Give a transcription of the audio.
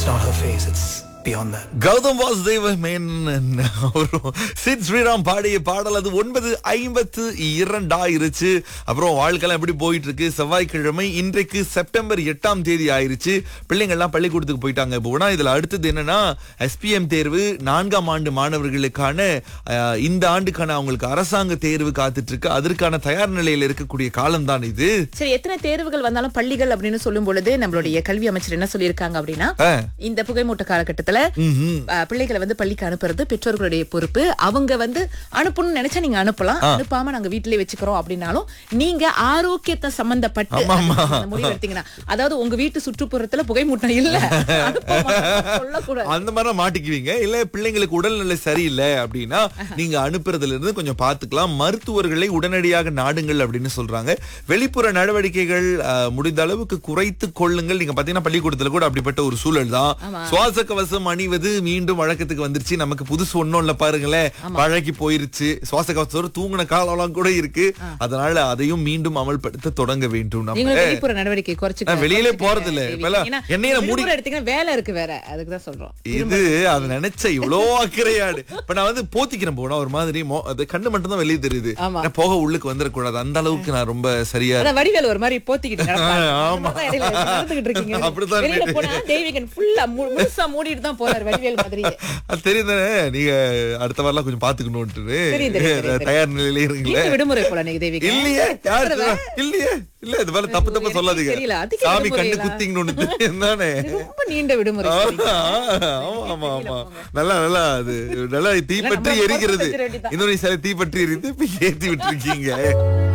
not her face, it's beyond that. Gautham Vasudeva Menon அவரும் சித் ஸ்ரீராம் பாடிய பாடல் அது ஒன்பது ஐம்பத்து இரண்டாயிருச்சு அப்புறம் வாழ்க்கைலாம் எப்படி போயிட்டு இருக்கு செவ்வாய்க்கிழமை இன்றைக்கு செப்டம்பர் எட்டாம் தேதி ஆயிருச்சு பிள்ளைங்கள்லாம் பள்ளிக்கூடத்துக்கு போயிட்டாங்க இப்போ உடனே இதுல அடுத்தது என்னன்னா எஸ்பிஎம் தேர்வு நான்காம் ஆண்டு மாணவர்களுக்கான அஹ், இந்த ஆண்டுக்கான அவங்களுக்கு அரசாங்க தேர்வு காத்துட்டு இருக்கு அதற்கான தயார் நிலையில் இருக்கக்கூடிய காலம் தான் இது சரி எத்தனை தேர்வுகள் வந்தாலும் பள்ளிகள் அப்படின்னு சொல்லும் பொழுது நம்மளுடைய கல்வி அமைச்சர் என்ன சொல்லியிருக்காங்க அப்படின்னா ஆ. இந்த புகைமூட்ட காலகட்டத்துல அஹ், பிள்ளைகளை வந்து பள்ளிக்கு அனுப்புறது பெற்றோர்களுடைய பொறுப்பு அவங்க வந்து அனுப்பணும்னு நினைச்சா நீங்க அனுப்பலாம் அனுப்பாம நாங்க வீட்டிலேயே வச்சுக்கிறோம் அப்படின்னாலும் நீங்க ஆரோக்கியத்தை சம்பந்தப்பட்டு அந்த முடிவு எடுத்தீங்கன்னா அதாவது உங்க வீட்டு சுற்றுப்புறத்துல புகைமூட்டம் இல்ல அனுப்ப மாட்டோம் சொல்லக்கூடாது அந்த மாதிரி மாட்டிக்குவீங்க இல்ல பிள்ளைங்களுக்கு உடல்நிலை சரியில்லை அப்படின்னா நீங்க அனுப்புறதுல இருந்து கொஞ்சம் பாத்துக்கலாம் மருத்துவர்களை உடனடியாக நாடுங்கள் அப்படின்னு சொல்றாங்க வெளிப்புற நடவடிக்கைகள் அஹ், முடிந்த அளவுக்கு குறைத்து கொள்ளுங்கள் நீங்க பாத்தீங்கன்னா பள்ளிக்கூடத்துல கூட அப்படிப்பட்ட ஒரு சூழல் தான் சுவாச கவசம் அணிவது மீண்டும் வழக்கத்துக்கு வந்துருச்சு நமக்கு புதுசு ஒண்ணும் இல்ல பாருங்களேன் பழகி போயிருச்சு சுவாச கவசத்தோட தூங்கின காலம்லாம் கூட இருக்கு அதனால அதையும் மீண்டும் அமல்படுத்த தொடங்க வேண்டும் நம்ம நீங்களும் வெளிப்புற நடவடிக்கை குறைச்சு நான் வெளியிலே போறது இல்ல. இப்பெல்லாம் எண்ணெயில மூடி- எடுத்தீங்கன்னா வேலை இருக்கு வேற அதுக்கு தான் சொல்றோம் இது அது நினைச்ச இவ்வளோ அக்கறையாடு இப்ப நான் வந்து போத்திக்கிறேன் போனா ஒரு மாதிரி மோ- அது கண்ணு மட்டும் தான் வெளியே தெரியுது ஆமா. நான் போக உள்ளுக்கு வந்துடக்கூடாது அந்த அளவுக்கு நான் ரொம்ப சரியா அதான் வடிவேல் ஒரு மாதிரி போத்திக்கிட்டு நடப்பாரு. ஆமா. அந்த மாதிரி தான் இடையில நடந்துகிட்டு இருக்கீங்க. அப்படித்தான் வெளியில இருக்கு. போனா தெய்வீகன் full ஆ மு- முழுசா மூடிட்டு தான் போறாரு வடிவேல் மாதிரி. அது தெரியும் தானே நீங்க அடுத்த வாரம்லாம் கொஞ்சம் பாத்துக்கணும்ட்டு தெரியும், தெரியும், தெரியும். தயார் நிலையில இருக்கீங்களே இந்த விடுமுறை போல நீங்க தெய்வீகன். இல்லையே யார் சொன்னா? இல்லையே இல்ல இது மாதிரி தப்பு தப்பு எனக்கு சொல்லாதீங்க தெரியல. அதுக்கு சாமி விடுமுறையா? கண்ணு குத்திங்கன்னு தெரியும் தானே இது ரொம்ப நீண்ட விடுமுறை ஆமா ஆமா ஆமா நல்லா நல்லா அது நல்லா தீப்பற்றி நம்ம எரிகிறது பொறுத்து வச்சிட வேண்டியதுதான். இந்தோனேசியால தீப்பற்றி எரிந்து இப்ப ஏத்தி விட்டுருக்கீங்க